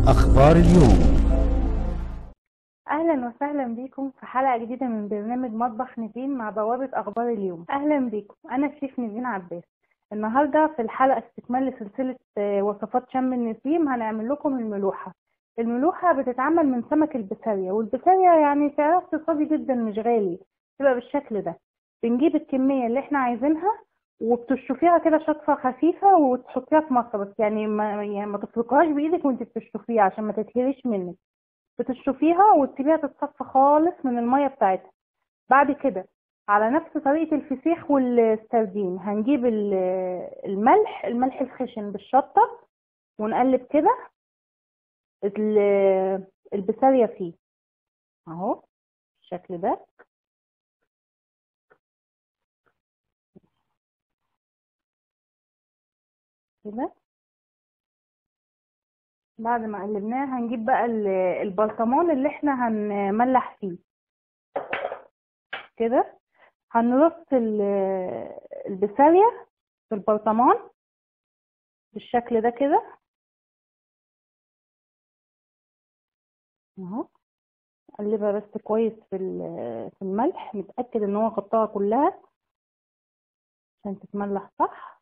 أخبار اليوم اهلا وسهلا بيكم في حلقه جديده من برنامج مطبخ نيفين مع بوابه اخبار اليوم اهلا بيكم انا الشيف نيفين عباس النهارده في الحلقه استكمال لسلسله آه، وصفات شم النسيم هنعمل لكم الملوحه الملوحه بتتعمل من سمك البسارية والبسارية يعني سعرها اقتصادي جدا مش غالي تبقى بالشكل ده بنجيب الكميه اللي احنا عايزينها وبتشطفيها كده شطفه خفيفه وتحطيها في مصر بس يعني ما يعني ما تفركهاش بايدك وانت بتشطفيها عشان ما تتهريش منك بتشطفيها وتسيبيها تتصفى خالص من المية بتاعتها بعد كده على نفس طريقة الفسيخ والسردين هنجيب ال- الملح الملح الخشن بالشطة ونقلب كده ال- البسارية فيه اهو بالشكل ده كده بعد ما قلبناها هنجيب بقى ال- البرطمان اللي احنا هنملح فيه كده هنرص ال- البسارية في البرطمان بالشكل ده كده اهو قلبها بس كويس في ال- في الملح نتأكد ان هو غطاها كلها عشان تتملح صح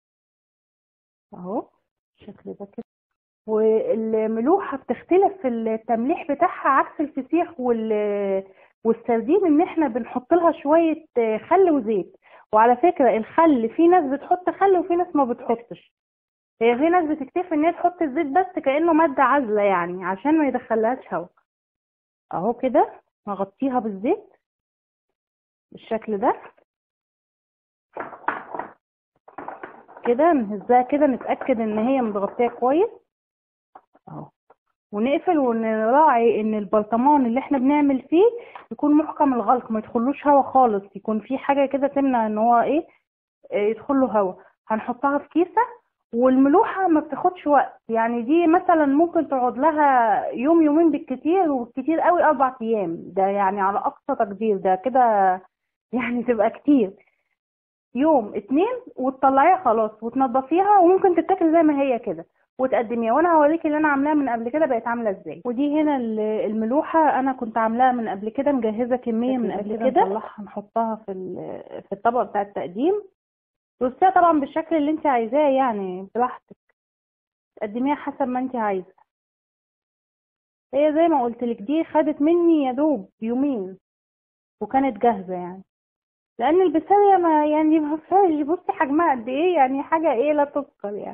اهو بالشكل ده كده والملوحة بتختلف في التمليح بتاعها عكس الفسيخ وال والسردين ان احنا بنحط لها شوية خل وزيت وعلى فكرة الخل في ناس بتحط خل وفي ناس ما بتحطش هي في ناس بتكتفي ان هي تحط الزيت بس كأنه مادة عازلة يعني عشان ما يدخلهاش هوا اهو كده نغطيها بالزيت بالشكل ده كده نهزها كده نتأكد ان هي متغطية كويس اهو ونقفل ونراعي ان البرطمان اللي احنا بنعمل فيه يكون محكم الغلق ما يدخلوش هوا خالص يكون في حاجة كده تمنع ان هو ايه آه، يدخل له هوا هنحطها في كيسة والملوحة ما بتاخدش وقت يعني دي مثلا ممكن تقعد لها يوم يومين بالكتير وبالكتير قوي اربع ايام ده يعني على اقصى تقدير ده كده يعني تبقى كتير يوم اتنين وتطلعيها خلاص وتنضفيها وممكن تتاكل زي ما هي كده وتقدميها وانا هوريكي اللي انا عاملاها من قبل كده بقت عامله ازاي ودي هنا ال- الملوحه انا كنت عاملاها من قبل كده مجهزه كميه من قبل كده نطلعها نحطها في ال- في الطبق بتاع التقديم رصيها طبعا بالشكل اللي انت عايزاه يعني براحتك تقدميها حسب ما انت عايزه هي زي ما قلت لك دي خدت مني يا دوب يومين وكانت جاهزه يعني لان البسارية ما يعني ما فيهاش بصي حجمها قد ايه يعني حاجه ايه لا تذكر يعني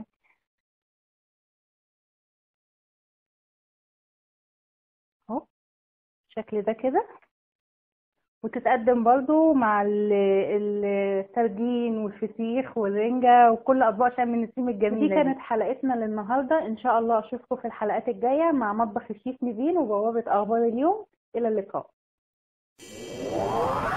اهو الشكل ده كده وتتقدم برضو مع ال- ال- السردين والفسيخ والرنجة وكل أطباق شم النسيم الجميلة دي كانت حلقتنا للنهاردة إن شاء الله أشوفكم في الحلقات الجاية مع مطبخ الشيف نيفين وبوابة أخبار اليوم إلى اللقاء